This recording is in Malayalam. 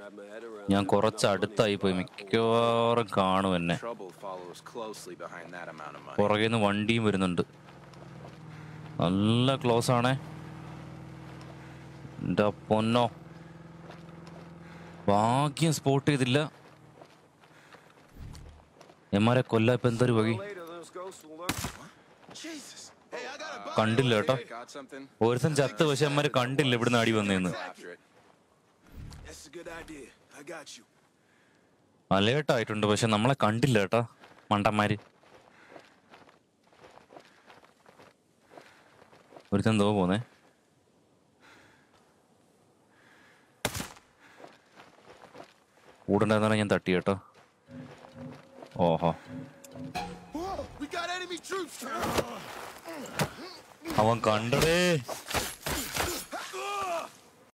wrap my head around ഞാൻ it, കുറച്ച് not അടുത്തായി money. പോയി മിക്കവാറും കാണും എന്നെ Trouble follows closely behind that amount of money. പുറകെ നിന്ന് വണ്ടിയും വരുന്നുണ്ട് നല്ല ക്ലോസ് ആണേ എൻ്റെ പൊന്നോ ഭാഗ്യം സ്പോട്ട് ചെയ്തില്ല എമാരെ കൊല്ല ഇപ്പൊ എന്തൊരു വഴി Later, those ghosts will look. Jesus. Hey, I got a കണ്ടില്ല കേട്ടോ Got something? ഒരുത്തൻ ചത്ത് പക്ഷെ അമ്മര് കണ്ടില്ല ഇവിടുന്ന് അടി വന്നേന്ന് After it. That's a good idea. I got you. Alert ആയിട്ടുണ്ട് പക്ഷെ നമ്മളെ കണ്ടില്ല കേട്ടോ മണ്ടന്മാര് ഒരുത്തൻ എന്തോ പോന്നേ കൂടെ ഞാൻ തട്ടി കേട്ടോ ഓഹോ Whoa, we got enemy troops. അവൻ കണ്ടടേ